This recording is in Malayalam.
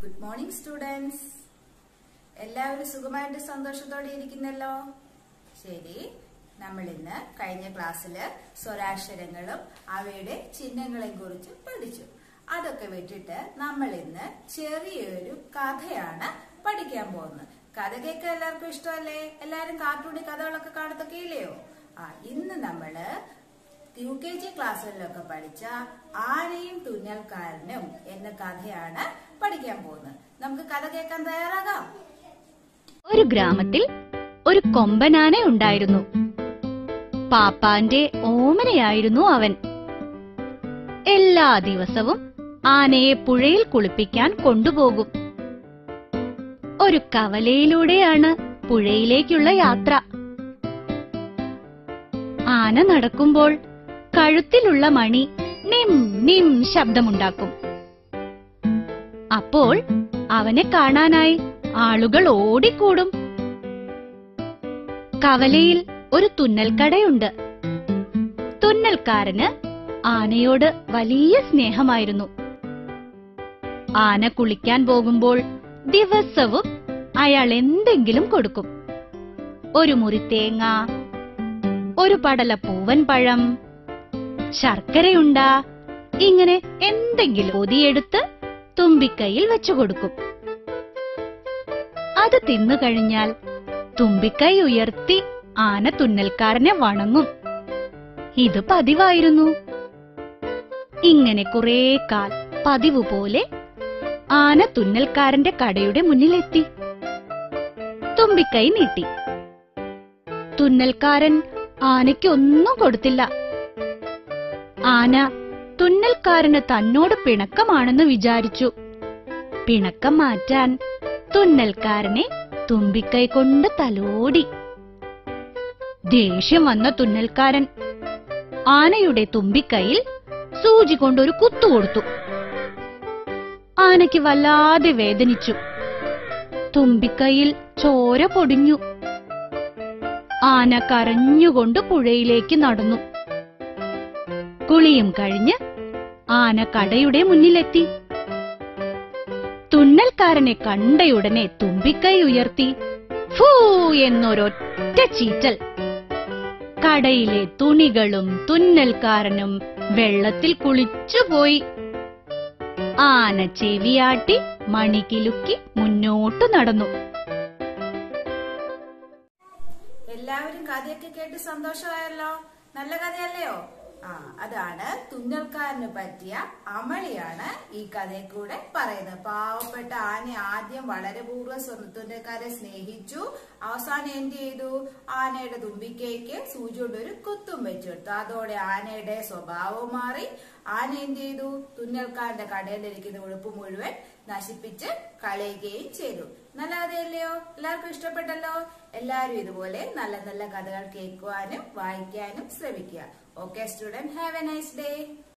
ഗുഡ് മോർണിംഗ് സ്റ്റുഡൻസ് എല്ലാവരും സുഖമായിട്ട് സന്തോഷത്തോടെ ഇരിക്കുന്നല്ലോ ശരി നമ്മൾ ഇന്ന് കഴിഞ്ഞ ക്ലാസ്സിൽ സ്വരാക്ഷരങ്ങളും അവയുടെ ചിഹ്നങ്ങളെയും കുറിച്ച് പഠിച്ചു അതൊക്കെ വിട്ടിട്ട് നമ്മൾ ഇന്ന് ചെറിയൊരു കഥയാണ് പഠിക്കാൻ പോകുന്നത് കഥ കേൾക്കാൻ എല്ലാവർക്കും ഇഷ്ടമല്ലേ എല്ലാവരും കാർട്ടൂണി കഥകളൊക്കെ കാണത്തൊക്കെ ഇല്ലയോ ആ ഇന്ന് നമ്മള് യു കെ ജി ക്ലാസ്സുകളിലൊക്കെ പഠിച്ച ആനയും തുന്നൽക്കാരനും എന്ന കഥയാണ് പഠിക്കാൻ പോകുന്നത് നമുക്ക് കഥ കേൾക്കാൻ തയ്യാറാകാം ഒരു ഗ്രാമത്തിൽ ഒരു കൊമ്പനാന ഉണ്ടായിരുന്നു പാപ്പാന്റെ ഓമനയായിരുന്നു അവൻ എല്ലാ ദിവസവും ആനയെ പുഴയിൽ കുളിപ്പിക്കാൻ കൊണ്ടുപോകും ഒരു കവലയിലൂടെയാണ് പുഴയിലേക്കുള്ള യാത്ര ആന നടക്കുമ്പോൾ കഴുത്തിലുള്ള മണി നിം നിം ശബ്ദമുണ്ടാക്കും അപ്പോൾ അവനെ കാണാനായി ആളുകൾ ഓടിക്കൂടും കവലയിൽ ഒരു തുന്നൽക്കടയുണ്ട് തുന്നൽക്കാരന് ആനയോട് വലിയ സ്നേഹമായിരുന്നു ആന കുളിക്കാൻ പോകുമ്പോൾ ദിവസവും അയാൾ എന്തെങ്കിലും കൊടുക്കും ഒരു മുറി തേങ്ങ ഒരു പടല പൂവൻ പഴം ശർക്കരയുണ്ട ഇങ്ങനെ എന്തെങ്കിലും ഒതിയെടുത്ത് തുമ്പിക്കൈയിൽ വെച്ചു കൊടുക്കും അത് തിന്നു കഴിഞ്ഞാൽ തുമ്പിക്കൈ ഉയർത്തി ആന തുന്നൽക്കാരനെ വണങ്ങും ഇത് പതിവായിരുന്നു ഇങ്ങനെ കുറേ കാൽ പതിവ് പോലെ ആന തുന്നൽക്കാരന്റെ കടയുടെ മുന്നിലെത്തി തുമ്പിക്കൈ നീട്ടി തുന്നൽക്കാരൻ ആനയ്ക്ക് ഒന്നും കൊടുത്തില്ല ആന തുന്നൽക്കാരന് തന്നോട് പിണക്കമാണെന്ന് വിചാരിച്ചു പിണക്കം മാറ്റാൻ തുന്നൽക്കാരനെ തുമ്പിക്കൈ കൊണ്ട് തലോടി ദേഷ്യം വന്ന തുന്നൽക്കാരൻ ആനയുടെ തുമ്പിക്കൈയിൽ സൂചി കൊണ്ടൊരു കുത്തു കൊടുത്തു ആനയ്ക്ക് വല്ലാതെ വേദനിച്ചു തുമ്പിക്കൈയിൽ ചോര പൊടിഞ്ഞു ആന കരഞ്ഞുകൊണ്ട് പുഴയിലേക്ക് നടന്നു കുളിയും കഴിഞ്ഞ് ആന കടയുടെ മുന്നിലെത്തി തുന്നൽക്കാരനെ കണ്ടയുടനെ തുമ്പിക്കൈ ഉയർത്തി ഫൂ എന്നൊരൊറ്റ ചീറ്റൽ കടയിലെ തുണികളും തുന്നൽക്കാരനും വെള്ളത്തിൽ കുളിച്ചുപോയി ആന ചെവിയാട്ടി മണികിലുക്കി മുന്നോട്ടു നടന്നു എല്ലാവരും കഥയൊക്കെ കേട്ട് സന്തോഷമായല്ലോ നല്ല കഥയല്ലയോ ആ അതാണ് തുന്നൽക്കാരന് പറ്റിയ അമളിയാണ് ഈ കഥയിൽ കൂടെ പറയുന്നത് പാവപ്പെട്ട ആന ആദ്യം വളരെ പൂർവ്വ തുന്നൽക്കാരെ സ്നേഹിച്ചു അവസാനം എന്ത് ചെയ്തു ആനയുടെ തുമ്പിക്കൈക്ക് സൂചി കൊണ്ട് ഒരു കുത്തും വെച്ചു കൊടുത്തു അതോടെ ആനയുടെ സ്വഭാവം മാറി ആന എന്ത് ചെയ്തു തുന്നൽക്കാരന്റെ കടയിലിരിക്കുന്ന ഉടുപ്പ് മുഴുവൻ നശിപ്പിച്ച് കളയുകയും ചെയ്തു നല്ല കഥയല്ലയോ എല്ലാവർക്കും ഇഷ്ടപ്പെട്ടല്ലോ എല്ലാവരും ഇതുപോലെ നല്ല നല്ല കഥകൾ കേൾക്കുവാനും വായിക്കാനും ശ്രമിക്കുക okay student have a nice day